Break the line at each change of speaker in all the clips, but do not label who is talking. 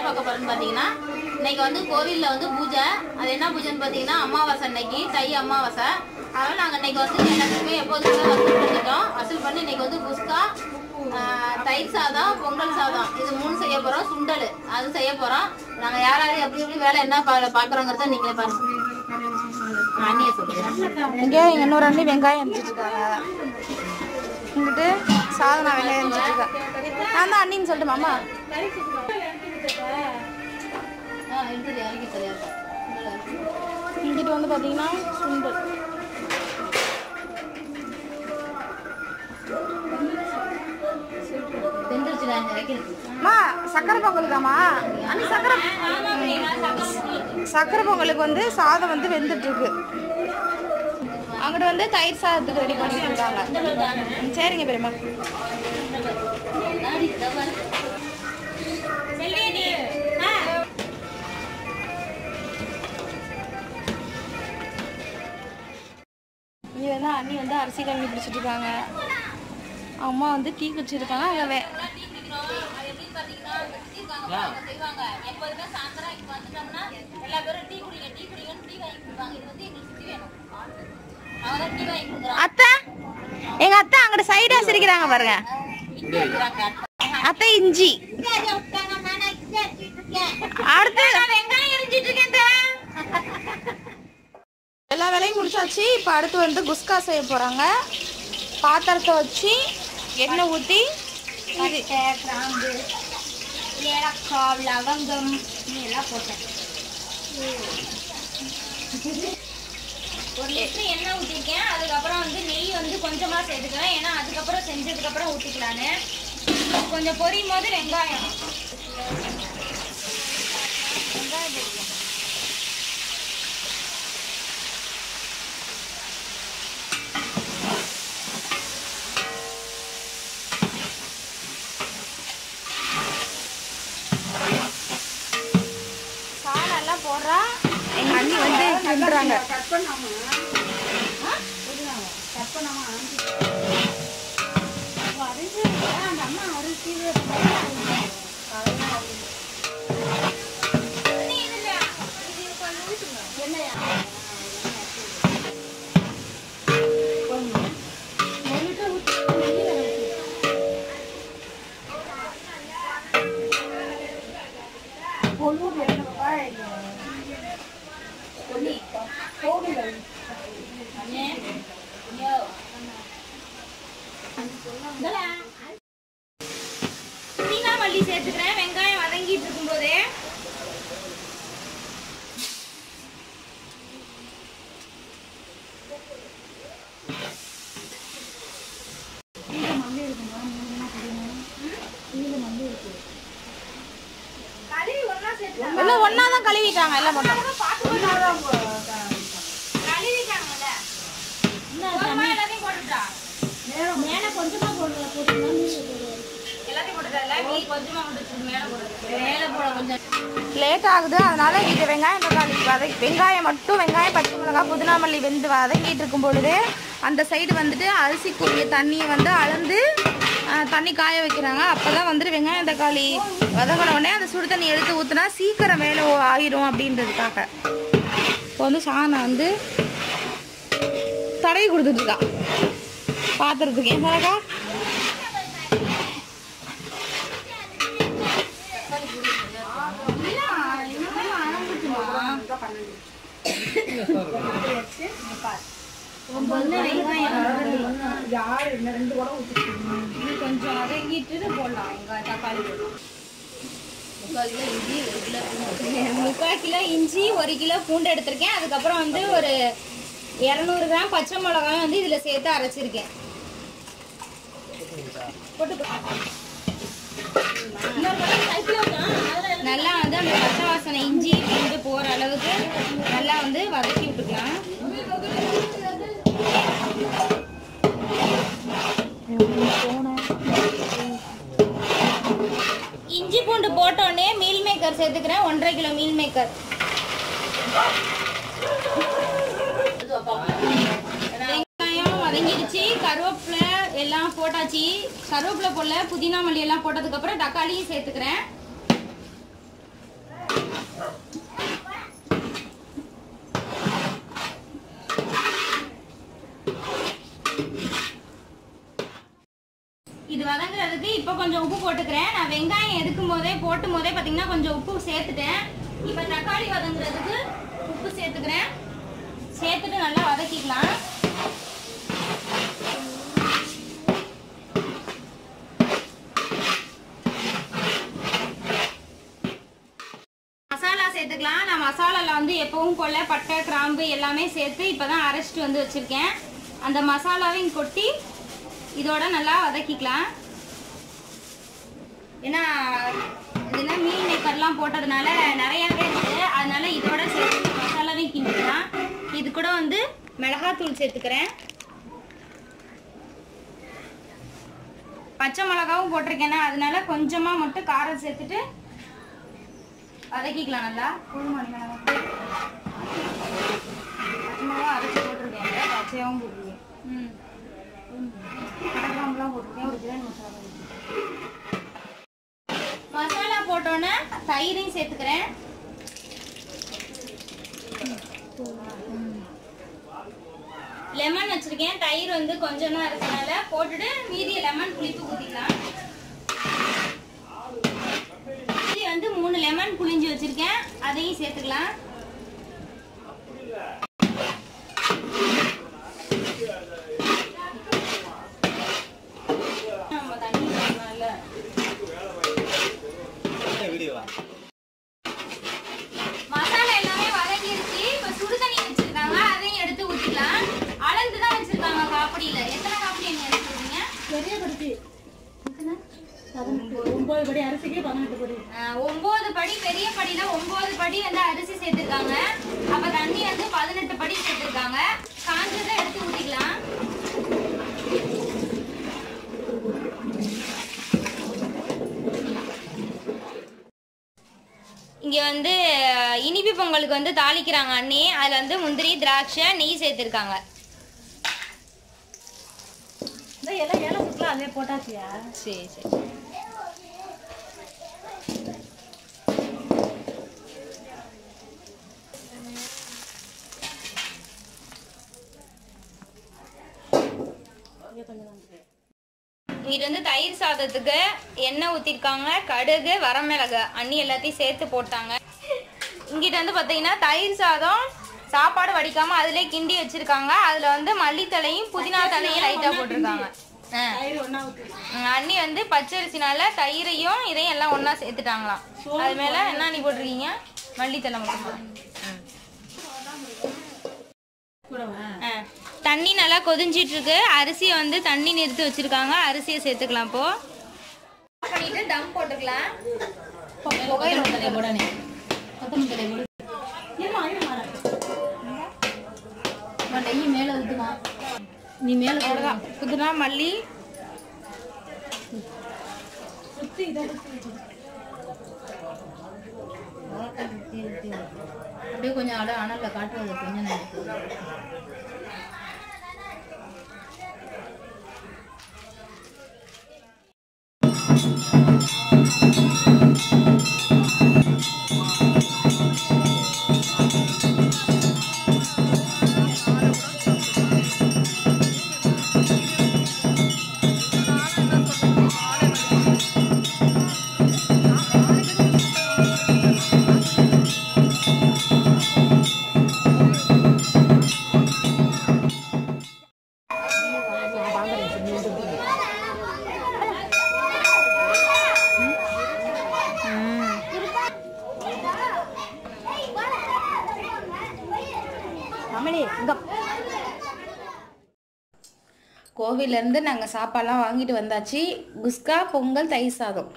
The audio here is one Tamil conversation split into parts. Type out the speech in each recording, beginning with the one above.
பார்க்க போறோம்னு பாத்தீங்கன்னா இன்னைக்கு வந்து கோவில்ல வந்து பூஜை அது என்ன பூஜைன்னு பாத்தீங்கன்னா அமாவாசை அன்னைக்கு தை அமாவாசை அதனால நாங்க இன்னைக்கு வந்து எல்லாத்துக்குமே எப்போதுமே வசூல் பண்ணிட்டோம் வசூல் பண்ணி இன்னைக்கு வந்து குஸ்கா ஆஹ், தயிர் சாதம் பொங்கல் சாதம் இது மூணு செய்ய போறோம் சுண்டல் அது செய்ய போறோம் நாங்க யார் யார் எப்படி எப்படி வேலை என்ன பா- பாக்குறோங்கிறத நீங்களே பாருங்க அண்ணிய சொல்லுங்க
இங்கே எங்கள் இன்னொரு அண்ணி வெங்காயம் அரிஞ்சிட்டு இருக்காங்க இங்கிட்டு சாதனா வெங்காயம் அரிஞ்சிட்டு இருக்கா நான் தான் அண்ணின்னு சொல்லிட்டு மாமா
ஆ எடுத்துட்டு இறக்கி சரியா இருக்கும்
இங்கிட்டு வந்து பார்த்தீங்கன்னா சுண்டல்
வெந்துருச்சுடா இந்த இறக்கிறது
அம்மா சக்கரை பொங்கலுக்காம்மா அண்ணி சக்கரை சக்கரை பொங்கலுக்கு வந்து சாதம் வந்து வெந்துட்டு இருக்கு அங்கிட்டு வந்து தயிர் சாதத்துக்கு ரெடி பண்ணிட்டு இருக்காங்க ம், சரிங்க பெரியம்மா இங்கே வந்து அண்ணி வந்து அரிசி கழுவி பிடிச்சிட்டு இருக்காங்க அம்மா வந்து டீ குடிச்சிருக்காங்க அங்கே வே
செய்வாங்க எப்போதுமே சாயந்தரம் இங்க வந்துட்டோம்னா எல்லா பேரும் டீ குடிங்க டீ குடிங்கன்னு டீ வாங்கி கொடுப்பாங்க இது வந்து எங்களுக்கு டீ வேணும் அவங்க தான் டீ வாங்கி கொடுக்குறாங்க
அத்தை எங்க அத்தை அங்கிட்ட சைடா சிரிக்கிறாங்க பாருங்க அத்தை இஞ்சி அடுத்து
வெங்காயம் எரிஞ்சிட்டு இருக்கேன்
எல்லா வேலையும் முடிச்சாச்சு இப்போ அடுத்து வந்து குஸ்கா செய்ய போறாங்க பாத்திரத்தை வச்சு எண்ணெய் ஊற்றி இது
கிராம்பு ஏலக்காய் லவங்கம் எல்லாம் போட்டேன் ஒரு லிட்டர் எண்ணெய் ஊற்றிருக்கேன் அதுக்கப்புறம் வந்து நெய் வந்து கொஞ்சமாக சேர்த்துக்கிறேன் ஏன்னா அதுக்கப்புறம் செஞ்சதுக்கப்புறம் ஊற்றிக்கலான்னு கொஞ்சம் பொரியும் போது வெங்காயம் வெங்காயம் போட்டுக்கலாம்
சாணம் எல்லாம் போடுறா எங்க அண்ணி வந்து கிண்டுறாங்க
புதினா மல்லி சேர்த்துக்கிறேன் வெங்காயம் வதங்கிட்டு இருக்கும்போதே கழுவி ஒண்ணா சேர்த்து
எல்லாம் ஒன்னா தான் கழுவிட்டாங்க எல்லாம் மட்டும்
கழுவிட்டாங்கல்ல போதுமா, எல்லாத்தையும் போட்டுட்டா மேல கொஞ்சமா போடுறல எல்லாத்தையும் போட்டுட்டா நீ கொஞ்சமா போட்டு மேல போடுறது மேல போட கொஞ்சம்
லேட் ஆகுது அதனால இது வெங்காயம் தக்காளி வதக்கி வெங்காயம் மட்டும் வெங்காயம் பச்சை மிளகாய் புதினா மல்லி வெந்து வதங்கிட்டு இருக்கும் பொழுது அந்த சைடு வந்துட்டு அரிசிக்குரிய தண்ணியை வந்து அளந்து ஆஹ், தண்ணி காய வைக்கிறாங்க அப்பதான் வந்துட்டு வெங்காயம் தக்காளி வதங்கின உடனே அந்த சுடு தண்ணி எடுத்து ஊத்துனா சீக்கிரம் வேலை ஆயிரும் அப்படின்றதுக்காக இப்போ வந்து சாணம் வந்து தடவி கொடுத்துட்டு இருக்கா பாத்திரத்துக்கு ஏன் சரக்கா
இது கொஞ்சம் வதங்கிட்டு போடலாம் வெங்காயம் தக்காளி முக்கால் கிலோ இஞ்சி ஒரு கிலோ பூண்டு எடுத்திருக்கேன் அதுக்கப்புறம் வந்து ஒரு இரநூறு கிராம் பச்சை மிளகாயும் வந்து இதில் சேர்த்து அரைச்சிருக்கேன் நல்லா வந்து அந்த பச்சை வாசனை இஞ்சி பூண்டு போகிற அளவுக்கு நல்லா வந்து வதக்கி விட்டுக்கலாம் இஞ்சி பூண்டு போட்டோடனே மீல் மேக்கர் சேர்த்துக்கிறேன் ஒன்றரை கிலோ மீல் மேக்கர் வெங்காயம் வதங்கிடுச்சு கருவேப்பிலை எல்லாம் போட்டாச்சு கருவேப்பிலை போடல புதினா மல்லி எல்லாம் போட்டதுக்கு அப்புறம் தக்காளியும் சேர்த்துக்கிறேன் கொஞ்சம் உப்பு போட்டுக்கிறேன் நான் வெங்காயம் எடுக்கும் போதே போட்டும் போதே பார்த்தீங்கன்னா கொஞ்சம் உப்பு சேர்த்துட்டேன் இப்போ தக்காளி வதங்குறதுக்கு உப்பு சேர்த்துக்கிறேன் சேர்த்துட்டு நல்லா வதக்கிக்கலாம் மசாலா சேர்த்துக்கலாம் நான் மசாலால வந்து எப்பவும் போல பட்டை கிராம்பு எல்லாமே சேர்த்து இப்பதான் அரைச்சிட்டு வந்து வச்சிருக்கேன் அந்த மசாலாவையும் கொட்டி இதோட நல்லா வதக்கிக்கலாம் ஏன்னா இதுல மீன் மேக்கர்லாம் போட்டதுனால நிறையவே இருக்கு அதனால இதோட சேர்த்து மசாலாவையும் கிண்டிக்கலாம் இது கூட வந்து மிளகாத்தூள் சேர்த்துக்கிறேன் பச்சை மிளகாவும் போட்டிருக்கேன்னா அதனால கொஞ்சமா மட்டும் காரம் சேர்த்துட்டு வதக்கிக்கலாம் நல்லா குருமானி மிளகாய் பச்சை மிளகா அரைச்சி போட்டிருக்கேன் பச்சையாகவும் போட்டிருக்கேன் ம் கடற்காம்பெலாம் போட்டிருக்கேன் ஒரு பிரியாணி மசாலா மசாலா போட்டோன்னே தயிரையும் சேர்த்துக்கிறேன் லெமன் வச்சிருக்கேன் தயிர் வந்து கொஞ்சம் தான் இருக்கனால போட்டுட்டு மீதி லெமன் புளிப்பு ஊற்றிக்கலாம் மீதி வந்து மூணு லெமன் புளிஞ்சு வச்சிருக்கேன் அதையும் சேர்த்துக்கலாம் நம்ம தண்ணி ஊத்தணும்ல. மசாலா எல்லாமே வதங்கிருச்சு இப்ப சுடு தண்ணி வச்சிருக்காங்க அதையும் எடுத்து ஊத்திக்கலாம் அளந்து தான் வச்சிருக்காங்க காப்படியில எத்தனை காப்படி நீங்க எடுத்துருக்கீங்க
பெரிய பருத்தி ஒன்பது படி அரிசிக்கு பதினெட்டு படி
ஆஹ் ஒன்பது படி பெரிய படியில ஒன்பது படி வந்து அரிசி சேர்த்திருக்காங்க அப்ப தண்ணி வந்து பதினெட்டு படி சேர்த்திருக்காங்க காஞ்சதை எடுத்து ஊத்திக்கலாம் இங்க வந்து அஹ், இனிப்பு பொங்கலுக்கு வந்து தாளிக்கிறாங்க அண்ணி அதுல வந்து முந்திரி திராட்சை நெய் சேர்த்திருக்காங்க
இந்த எல்லாம் ஏலம் கொடுக்கலாம் அதே போட்டாச்சியா
சரி சரி இது வந்து தயிர் சாதத்துக்கு எண்ணெய் ஊற்றிருக்காங்க கடுகு வரமிளகு அண்ணி எல்லாத்தையும் சேர்த்து போட்டாங்க இங்கிட்ட வந்து பார்த்தீங்கன்னா தயிர் சாதம் சாப்பாடு வடிக்காம அதிலே கிண்டி வச்சிருக்காங்க அதில் வந்து மல்லித்தலையும் புதினா தலையும் லைட்டாக போட்டிருக்காங்க ஆ
தயிர் ஒன்றா ஊற்றி
உம், அண்ணி வந்து பச்சரிசினால தயிரையும் இதையும் எல்லாம் ஒண்ணா சேர்த்துட்டாங்களாம் அது மேல என்ன நீ போட்டிருக்கீங்க மல்லித்தலை மட்டும் ஆ. தண்ணி நல்லா கொதிஞ்சிட்டு இருக்கு அரிசியை வந்து தண்ணி நிறுத்தி வச்சிருக்காங்க அரிசியை சேர்த்துக்கலாம் இப்போ பண்ணிட்டு தம் போட்டுக்கலாம் புகையில ஊத்தலை போடனே கொத்தமல்லி தலை போடு
இருமா இருமா
நெய் மேல ஊத்துமா நீ மேல
அவ்வளோதான் புதினா மல்லி
சுற்றி இதை சுற்றி
அப்படியே கொஞ்சம் அட அனல்ல காட்டுறது கொஞ்சம் நேரத்துக்கு.
தமிழே இங்க
கோவிலேருந்து நாங்கள் சாப்பாடுலாம் வாங்கிட்டு வந்தாச்சு குஸ்கா பொங்கல் தயிர் சாதம்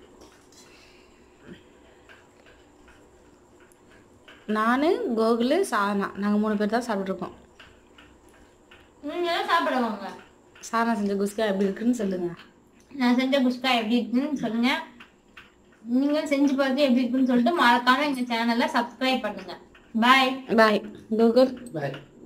நான் கோகுலு சாதனா நாங்கள் மூணு பேர் தான் சாப்பிட்ருக்கோம்
நீங்க சாப்பிடுவாங்க
சாதனா செஞ்ச குஸ்கா எப்படி இருக்குன்னு சொல்லுங்கள்
நான் செஞ்ச குஸ்கா எப்படி இருக்குன்னு சொல்லுங்க நீங்க செஞ்சு பார்த்து எப்படி இருக்குன்னு சொல்லிட்டு மறக்காம எங்க சேனலை சப்ஸ்கிரைப் பண்ணுங்க பாய்
பாய் கோகுல்
Bye.